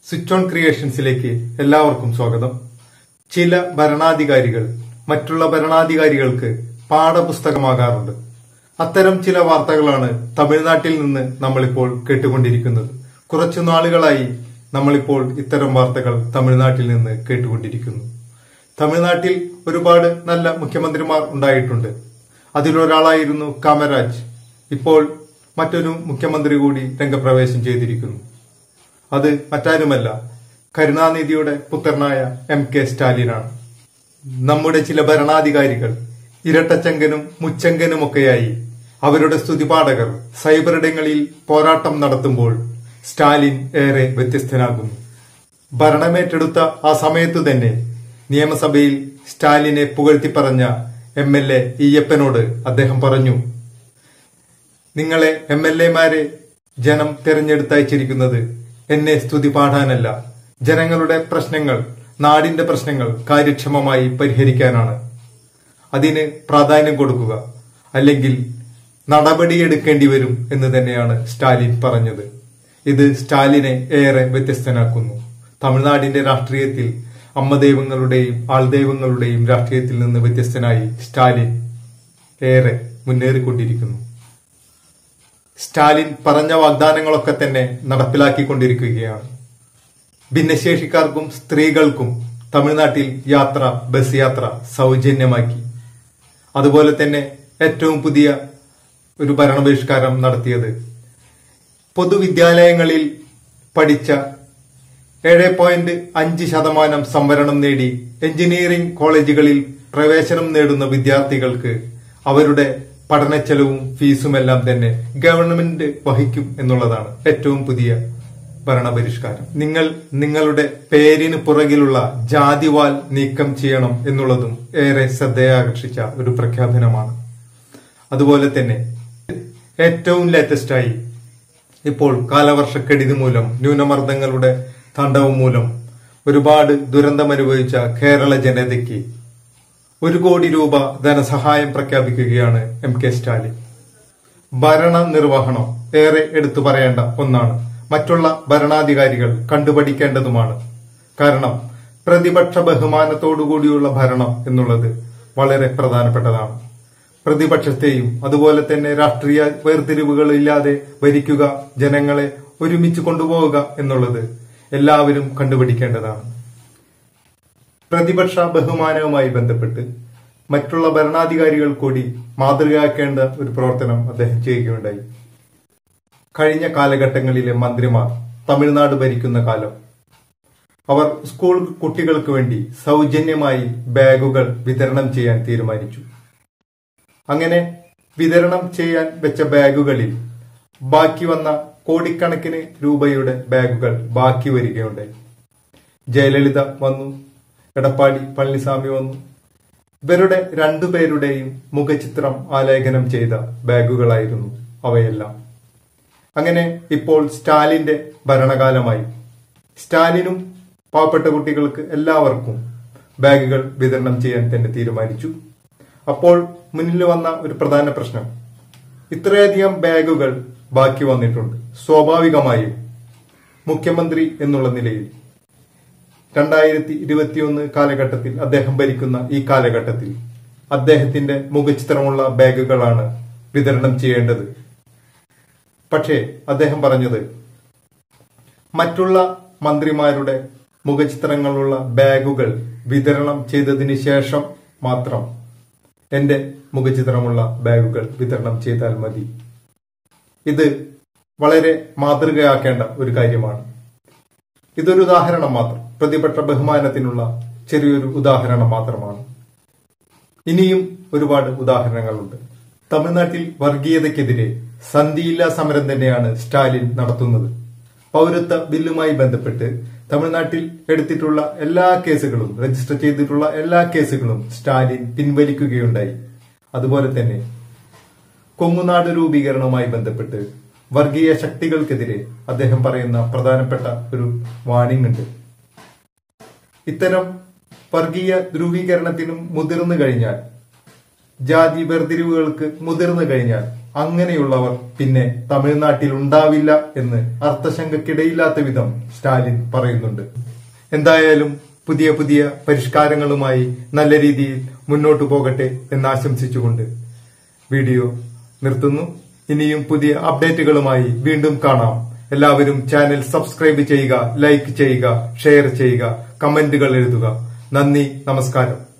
switch on ക്രിയേഷൻസിലേക്ക് എല്ലാവർക്കും സ്വാഗതം ചില ഭരണാധികാരികൾ മറ്റുള്ള ഭരണാധികാരികൾക്ക് പാഠപുസ്തകമാകാറുണ്ട് അത്തരം ചില വാർത്തകളാണ് തമിഴ്നാട്ടിൽ നിന്ന് നമ്മളിപ്പോൾ കേട്ടുകൊണ്ടിരിക്കുന്നത് കുറച്ചു നാളുകളായി നമ്മളിപ്പോൾ ഇത്തരം വാർത്തകൾ തമിഴ്നാട്ടിൽ നിന്ന് കേട്ടുകൊണ്ടിരിക്കുന്നു തമിഴ്നാട്ടിൽ ഒരുപാട് നല്ല മുഖ്യമന്ത്രിമാർ ഉണ്ടായിട്ടുണ്ട് അതിലൊരാളായിരുന്നു കാമരാജ് ഇപ്പോൾ മറ്റൊരു മുഖ്യമന്ത്രി കൂടി രംഗപ്രവേശം ചെയ്തിരിക്കുന്നു അത് മറ്റാരുമല്ല കരുണാനിധിയുടെ പുത്രനായ എം കെ സ്റ്റാലിനാണ് നമ്മുടെ ചില ഭരണാധികാരികൾ ഇരട്ടച്ചങ്കനും മുച്ചങ്കനുമൊക്കെയായി അവരുടെ സ്തുതിപാഠകർ സൈബറിടങ്ങളിൽ പോരാട്ടം നടത്തുമ്പോൾ സ്റ്റാലിൻ ഏറെ വ്യത്യസ്തനാകുന്നു ഭരണമേറ്റെടുത്ത ആ സമയത്തു തന്നെ നിയമസഭയിൽ സ്റ്റാലിനെ പുകഴ്ത്തി പറഞ്ഞ എം എൽ എ ഈയപ്പനോട് അദ്ദേഹം പറഞ്ഞു നിങ്ങളെ എം എൽ എമാരെ ജനം തിരഞ്ഞെടുത്തയച്ചിരിക്കുന്നത് എന്നെ സ്തുതി പാടാനല്ല ജനങ്ങളുടെ പ്രശ്നങ്ങൾ നാടിന്റെ പ്രശ്നങ്ങൾ കാര്യക്ഷമമായി പരിഹരിക്കാനാണ് അതിന് പ്രാധാന്യം കൊടുക്കുക അല്ലെങ്കിൽ നടപടിയെടുക്കേണ്ടി വരും എന്ന് തന്നെയാണ് സ്റ്റാലിൻ പറഞ്ഞത് ഇത് സ്റ്റാലിനെ ഏറെ വ്യത്യസ്തനാക്കുന്നു തമിഴ്നാടിന്റെ രാഷ്ട്രീയത്തിൽ അമ്മദൈവങ്ങളുടെയും ആൾദൈവങ്ങളുടെയും രാഷ്ട്രീയത്തിൽ നിന്ന് വ്യത്യസ്തനായി സ്റ്റാലിൻ ഏറെ മുന്നേറിക്കൊണ്ടിരിക്കുന്നു സ്റ്റാലിൻ പറഞ്ഞ വാഗ്ദാനങ്ങളൊക്കെ തന്നെ നടപ്പിലാക്കിക്കൊണ്ടിരിക്കുകയാണ് ഭിന്നശേഷിക്കാർക്കും സ്ത്രീകൾക്കും തമിഴ്നാട്ടിൽ യാത്ര ബസ് യാത്ര സൗജന്യമാക്കി അതുപോലെ തന്നെ ഏറ്റവും പുതിയ ഒരു ഭരണബഹിഷ്കാരം നടത്തിയത് പൊതുവിദ്യാലയങ്ങളിൽ പഠിച്ച ഏഴ് പോയിന്റ് അഞ്ച് ശതമാനം സംവരണം നേടി എഞ്ചിനീയറിംഗ് കോളേജുകളിൽ പ്രവേശനം നേടുന്ന വിദ്യാർത്ഥികൾക്ക് അവരുടെ പഠനച്ചെലവും ഫീസുമെല്ലാം തന്നെ ഗവൺമെന്റ് വഹിക്കും എന്നുള്ളതാണ് ഏറ്റവും പുതിയ ഭരണപരിഷ്കാരം നിങ്ങൾ നിങ്ങളുടെ പേരിന് പുറകിലുള്ള ജാതിവാൽ നീക്കം ചെയ്യണം എന്നുള്ളതും ഏറെ ശ്രദ്ധയാകർഷിച്ച ഒരു പ്രഖ്യാപനമാണ് അതുപോലെ തന്നെ ഏറ്റവും ലേറ്റസ്റ്റായി ഇപ്പോൾ കാലവർഷക്കെടുതി മൂലം ന്യൂനമർദ്ദങ്ങളുടെ താണ്ഡവം മൂലം ഒരുപാട് ദുരന്തമനുഭവിച്ച കേരള ജനതയ്ക്ക് ഒരു കോടി രൂപ ധനസഹായം പ്രഖ്യാപിക്കുകയാണ് എം കെ സ്റ്റാലിൻ ഭരണ നിർവഹണം ഏറെ എടുത്തു പറയേണ്ട ഒന്നാണ് മറ്റുള്ള ഭരണാധികാരികൾ കണ്ടുപഠിക്കേണ്ടതുമാണ് കാരണം പ്രതിപക്ഷ ബഹുമാനത്തോടുകൂടിയുള്ള ഭരണം എന്നുള്ളത് വളരെ പ്രധാനപ്പെട്ടതാണ് പ്രതിപക്ഷത്തെയും അതുപോലെ തന്നെ രാഷ്ട്രീയ വേർതിരിവുകൾ ഇല്ലാതെ ഭരിക്കുക ജനങ്ങളെ ഒരുമിച്ച് കൊണ്ടുപോവുക എന്നുള്ളത് എല്ലാവരും കണ്ടുപിടിക്കേണ്ടതാണ് പ്രതിപക്ഷ ബഹുമാനവുമായി ബന്ധപ്പെട്ട് മറ്റുള്ള ഭരണാധികാരികൾ കൂടി മാതൃകയാക്കേണ്ട ഒരു പ്രവർത്തനം അദ്ദേഹം ചെയ്യുകയുണ്ടായി കഴിഞ്ഞ കാലഘട്ടങ്ങളിലെ മന്ത്രിമാർ തമിഴ്നാട് ഭരിക്കുന്ന കാലം അവർ സ്കൂൾ കുട്ടികൾക്ക് വേണ്ടി സൗജന്യമായി ബാഗുകൾ വിതരണം ചെയ്യാൻ തീരുമാനിച്ചു അങ്ങനെ വിതരണം ചെയ്യാൻ വെച്ച ബാഗുകളിൽ ബാക്കി വന്ന കോടിക്കണക്കിന് രൂപയുടെ ബാഗുകൾ ബാക്കി വരികയുണ്ടായി ജയലളിത വന്നു എടപ്പാടി പളനിസ്വാമി വന്നു ഇവരുടെ രണ്ടുപേരുടെയും മുഖചിത്രം ആലേഖനം ചെയ്ത ബാഗുകളായിരുന്നു അവയെല്ലാം അങ്ങനെ ഇപ്പോൾ സ്റ്റാലിന്റെ ഭരണകാലമായി സ്റ്റാലിനും പാവപ്പെട്ട കുട്ടികൾക്ക് എല്ലാവർക്കും ബാഗുകൾ വിതരണം ചെയ്യാൻ തന്നെ തീരുമാനിച്ചു അപ്പോൾ മുന്നിൽ വന്ന ഒരു പ്രധാന പ്രശ്നം ഇത്രയധികം ബാഗുകൾ ബാക്കി വന്നിട്ടുണ്ട് സ്വാഭാവികമായും മുഖ്യമന്ത്രി എന്നുള്ള നിലയിൽ രണ്ടായിരത്തി ഇരുപത്തിയൊന്ന് കാലഘട്ടത്തിൽ അദ്ദേഹം ഭരിക്കുന്ന ഈ കാലഘട്ടത്തിൽ അദ്ദേഹത്തിന്റെ മുഖചിത്രമുള്ള ബാഗുകളാണ് വിതരണം ചെയ്യേണ്ടത് പക്ഷേ അദ്ദേഹം പറഞ്ഞത് മറ്റുള്ള മന്ത്രിമാരുടെ മുഖചിത്രങ്ങളുള്ള ബാഗുകൾ വിതരണം ചെയ്തതിന് ശേഷം മാത്രം എന്റെ മുഖചിത്രമുള്ള ബാഗുകൾ വിതരണം ചെയ്താൽ മതി ഇത് വളരെ മാതൃകയാക്കേണ്ട ഒരു കാര്യമാണ് ഇതൊരു ഉദാഹരണം മാത്രം പ്രതിപക്ഷ ബഹുമാനത്തിനുള്ള ചെറിയൊരു ഉദാഹരണം മാത്രമാണ് ഇനിയും ഒരുപാട് ഉദാഹരണങ്ങളുണ്ട് തമിഴ്നാട്ടിൽ വർഗീയതയ്ക്കെതിരെ സന്ധിയില്ലാ സമരം തന്നെയാണ് സ്റ്റാലിൻ നടത്തുന്നത് പൗരത്വ ബില്ലുമായി ബന്ധപ്പെട്ട് തമിഴ്നാട്ടിൽ എടുത്തിട്ടുള്ള എല്ലാ കേസുകളും രജിസ്റ്റർ ചെയ്തിട്ടുള്ള എല്ലാ കേസുകളും സ്റ്റാലിൻ പിൻവലിക്കുകയുണ്ടായി അതുപോലെ തന്നെ കൊങ്ങുനാട് രൂപീകരണവുമായി ബന്ധപ്പെട്ട് വർഗീയ ശക്തികൾക്കെതിരെ അദ്ദേഹം പറയുന്ന പ്രധാനപ്പെട്ട ഒരു വാണിംഗ് ഉണ്ട് ഇത്തരം വർഗീയ ധ്രുവീകരണത്തിനും മുതിർന്നു കഴിഞ്ഞാൽ ജാതി വേർതിരിവുകൾക്ക് മുതിർന്നു കഴിഞ്ഞാൽ അങ്ങനെയുള്ളവർ പിന്നെ തമിഴ്നാട്ടിൽ ഉണ്ടാവില്ല എന്ന് അർത്ഥശങ്കക്കിടയില്ലാത്ത വിധം സ്റ്റാലിൻ പറയുന്നുണ്ട് എന്തായാലും പുതിയ പുതിയ പരിഷ്കാരങ്ങളുമായി നല്ല രീതിയിൽ മുന്നോട്ടു പോകട്ടെ എന്ന് ആശംസിച്ചുകൊണ്ട് വീഡിയോ നിർത്തുന്നു ഇനിയും പുതിയ അപ്ഡേറ്റുകളുമായി വീണ്ടും കാണാം എല്ലാവരും ചാനൽ സബ്സ്ക്രൈബ് ചെയ്യുക ലൈക്ക് ചെയ്യുക ഷെയർ ചെയ്യുക കമന്റുകൾ എഴുതുക നന്ദി നമസ്കാരം